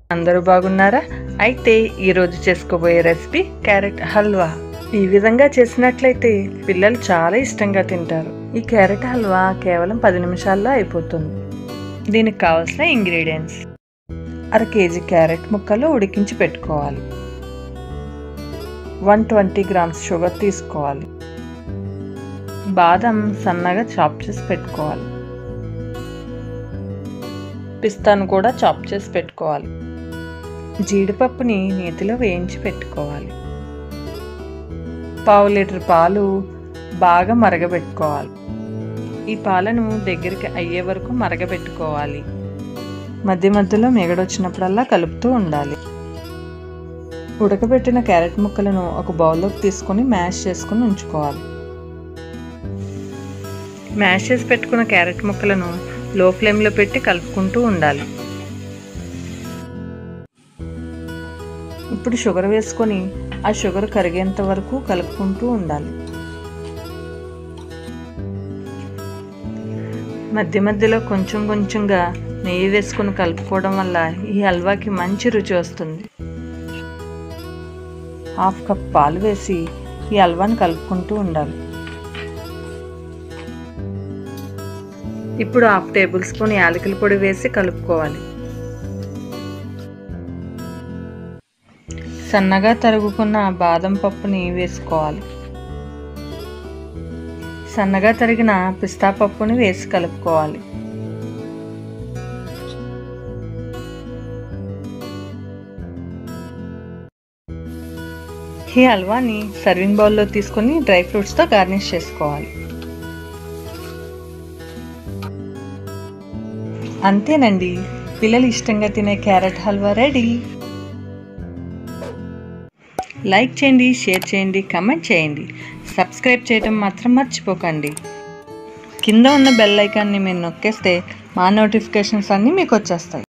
అందరూ బాగున్నారా అయితే ఈరోజు చేసుకోబోయే రెసిపీ క్యారెట్ హల్వా ఈ విధంగా చేసినట్లయితే పిల్లలు చాలా ఇష్టంగా తింటారు ఈ క్యారెట్ హల్వా కేవలం పది నిమిషాల్లో అయిపోతుంది దీనికి కావాల్సిన ఇంగ్రీడియంట్స్ అర కేజీ క్యారెట్ ముక్కలు ఉడికించి పెట్టుకోవాలి వన్ ట్వంటీ గ్రామ్స్ షుగర్ తీసుకోవాలి బాదం సన్నగా చాప్ చేసి పెట్టుకోవాలి పిస్తాను కూడా చాప్ చేసి పెట్టుకోవాలి జీడిపప్పుని నేతిలో వేయించి పెట్టుకోవాలి పావు లీటర్ పాలు బాగా మరగబెట్టుకోవాలి ఈ పాలను దగ్గరికి అయ్యే వరకు మరగబెట్టుకోవాలి మధ్య మధ్యలో మిగడొచ్చినప్పుడల్లా కలుపుతూ ఉండాలి ఉడకబెట్టిన క్యారెట్ ముక్కలను ఒక బౌల్లోకి తీసుకొని మ్యాష్ చేసుకుని ఉంచుకోవాలి మ్యాష్ చేసి పెట్టుకున్న క్యారెట్ ముక్కలను లో ఫ్లేమ్లో పెట్టి కలుపుకుంటూ ఉండాలి ఇప్పుడు షుగర్ వేసుకొని ఆ షుగర్ కరిగేంత వరకు కలుపుకుంటూ ఉండాలి మధ్య మధ్యలో కొంచెం కొంచెంగా నెయ్యి వేసుకుని కలుపుకోవడం వల్ల ఈ హల్వాకి మంచి రుచి వస్తుంది హాఫ్ కప్ పాలు వేసి ఈ హల్వాని కలుపుకుంటూ ఉండాలి ఇప్పుడు హాఫ్ టేబుల్ స్పూన్ యాలకుల పొడి వేసి కలుపుకోవాలి సన్నగా తరుగుకున్న బాదం పప్పుని వేసుకోవాలి సన్నగా తరిగిన పిస్తా పప్పుని వేసి కలుపుకోవాలి ఈ హల్వాని సర్వింగ్ బౌల్లో తీసుకొని డ్రై ఫ్రూట్స్తో గార్నిష్ చేసుకోవాలి అంతేనండి పిల్లలు ఇష్టంగా తినే క్యారెట్ హల్వా రెడీ లైక్ చేయండి షేర్ చేయండి కమెంట్ చేయండి సబ్స్క్రైబ్ చేయడం మాత్రం మర్చిపోకండి కింద ఉన్న బెల్ ఐకాన్ని మీరు నొక్కేస్తే మా నోటిఫికేషన్స్ అన్నీ మీకు వచ్చేస్తాయి